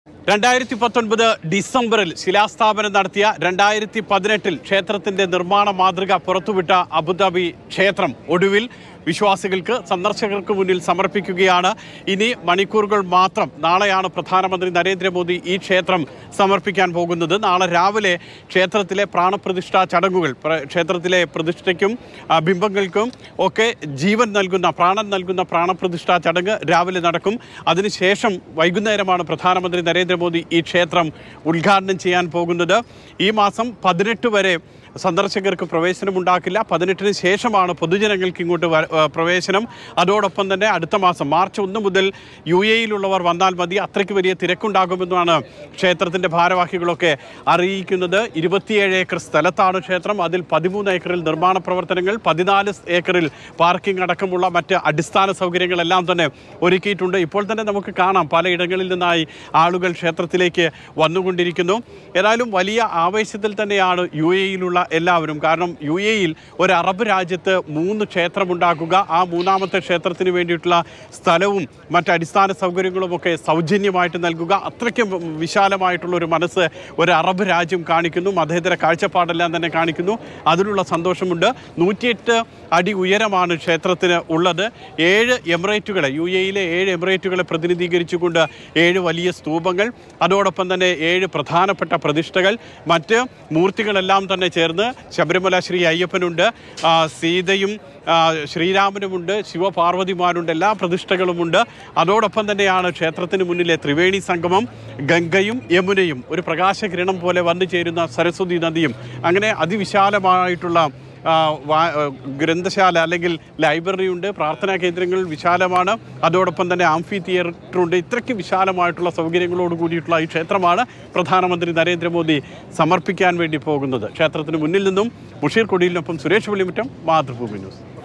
രണ്ടായിരത്തി പത്തൊൻപത് ഡിസംബറിൽ ശിലാസ്ഥാപനം നടത്തിയ രണ്ടായിരത്തി പതിനെട്ടിൽ ക്ഷേത്രത്തിന്റെ നിർമ്മാണ മാതൃക പുറത്തുവിട്ട അബുദാബി ക്ഷേത്രം ഒടുവിൽ വിശ്വാസികൾക്ക് സന്ദർശകർക്ക് മുന്നിൽ സമർപ്പിക്കുകയാണ് ഇനി മണിക്കൂറുകൾ മാത്രം നാളെയാണ് പ്രധാനമന്ത്രി നരേന്ദ്രമോദി ഈ ക്ഷേത്രം സമർപ്പിക്കാൻ പോകുന്നത് നാളെ രാവിലെ ക്ഷേത്രത്തിലെ പ്രാണപ്രതിഷ്ഠാ ചടങ്ങുകൾ പ്ര- ക്ഷേത്രത്തിലെ പ്രതിഷ്ഠയ്ക്കും ആ, ബിംബങ്ങൾക്കും ഒക്കെ ജീവൻ നൽകുന്ന പ്രാണൻ നൽകുന്ന പ്രാണപ്രതിഷ്ഠാ ചടങ്ങ് രാവിലെ നടക്കും അതിനുശേഷം വൈകുന്നേരമാണ് പ്രധാനമന്ത്രി നരേന്ദ്രമോദി ഈ ക്ഷേത്രം ഉദ്ഘാടനം ചെയ്യാൻ പോകുന്നത് ഈ മാസം പതിനെട്ട് വരെ സന്ദർശകർക്ക് പ്രവേശനമുണ്ടാക്കില്ല പതിനെട്ടിന് ശേഷമാണ് പൊതുജനങ്ങൾക്ക് ഇങ്ങോട്ട് വ- ഏഹ് പ്രവേശനം അതോടൊപ്പം തന്നെ അടുത്ത മാസം മാർച്ച് ഒന്ന് മുതൽ യു എയിലുള്ളവർ വന്നാൽ മതി അത്രയ്ക്ക് വലിയ തിരക്കുണ്ടാകുമെന്നാണ് ക്ഷേത്രത്തിൻ്റെ ഭാരവാഹികളൊക്കെ അറിയിക്കുന്നത് ഇരുപത്തിയേഴ് ഏക്കർ സ്ഥലത്താണ് ക്ഷേത്രം അതിൽ പതിമൂന്ന് ഏക്കറിൽ നിർമ്മാണ പ്രവർത്തനങ്ങൾ പതിനാല് ഏക്കറിൽ പാർക്കിംഗ് അടക്കമുള്ള മറ്റ് അടിസ്ഥാന സൗകര്യങ്ങളെല്ലാം തന്നെ ഒരുക്കിയിട്ടുണ്ട് ഇപ്പോൾ തന്നെ നമുക്ക് കാണാം പലയിടങ്ങളിൽ നിന്നായി ആളുകൾ ക്ഷേത്രത്തിലേക്ക് വന്നുകൊണ്ടിരിക്കുന്നു ഏതായാലും വലിയ ആവേശത്തിൽ തന്നെയാണ് യു എയിലുള്ള എല്ലാവരും കാരണം യു എയിൽ ഒരു അറബ് രാജ്യത്ത് മൂന്ന് ക്ഷേത്രമുണ്ടാക്കുക ആ മൂന്നാമത്തെ ക്ഷേത്രത്തിന് വേണ്ടിയിട്ടുള്ള സ്ഥലവും മറ്റ് അടിസ്ഥാന സൗകര്യങ്ങളും ഒക്കെ സൗജന്യമായിട്ട് നൽകുക അത്രയ്ക്കും വിശാലമായിട്ടുള്ള ഒരു മനസ്സ് ഒരു അറബ് രാജ്യം കാണിക്കുന്നു മതേതര കാഴ്ചപ്പാടെല്ലാം തന്നെ കാണിക്കുന്നു അതിലുള്ള സന്തോഷമുണ്ട് നൂറ്റിയെട്ട് അടി ഉയരമാണ് ക്ഷേത്രത്തിന് ഉള്ളത് ഏഴ് എമിറേറ്റുകളെ യു എയിലെ ഏഴ് എമിറേറ്റുകളെ പ്രതിനിധീകരിച്ചുകൊണ്ട് ഏഴ് വലിയ സ്തൂപങ്ങൾ അതോടൊപ്പം തന്നെ ഏഴ് പ്രധാനപ്പെട്ട പ്രതിഷ്ഠകൾ മറ്റ് മൂർത്തികളെല്ലാം തന്നെ ചേർന്ന് ശബരിമല ശ്രീ അയ്യപ്പനുണ്ട് ആ, സീതയും ആ, ശ്രീരാമനുമുണ്ട് ശിവപാർവതിമാരുണ്ട് എല്ലാ പ്രതിഷ്ഠകളുമുണ്ട് അതോടൊപ്പം തന്നെയാണ് ക്ഷേത്രത്തിന് മുന്നിലെ ത്രിവേണി സംഗമം ഗംഗയും യമുനയും ഒരു പ്രകാശകിരണം പോലെ വന്നു ചേരുന്ന സരസ്വതി നദിയും അങ്ങനെ അതിവിശാലമായിട്ടുള്ള ആ, വാ- ആ, ഗ്രന്ഥശാല അല്ലെങ്കിൽ ലൈബ്രറി ഉണ്ട് പ്രാർത്ഥനാ കേന്ദ്രങ്ങൾ വിശാലമാണ് അതോടൊപ്പം തന്നെ ആംഫി തിയേറ്റർ ഉണ്ട് ഇത്രയ്ക്ക് വിശാലമായിട്ടുള്ള സൗകര്യങ്ങളോട് കൂടിയിട്ടുള്ള ഈ ക്ഷേത്രമാണ് പ്രധാനമന്ത്രി നരേന്ദ്രമോദി സമർപ്പിക്കാൻ വേണ്ടി പോകുന്നത് ക്ഷേത്രത്തിന് മുന്നിൽ നിന്നും മുഷീർ കൊടിയിലിനൊപ്പം സുരേഷ് വെള്ളിമുറ്റം മാതൃഭൂമി ന്യൂസ്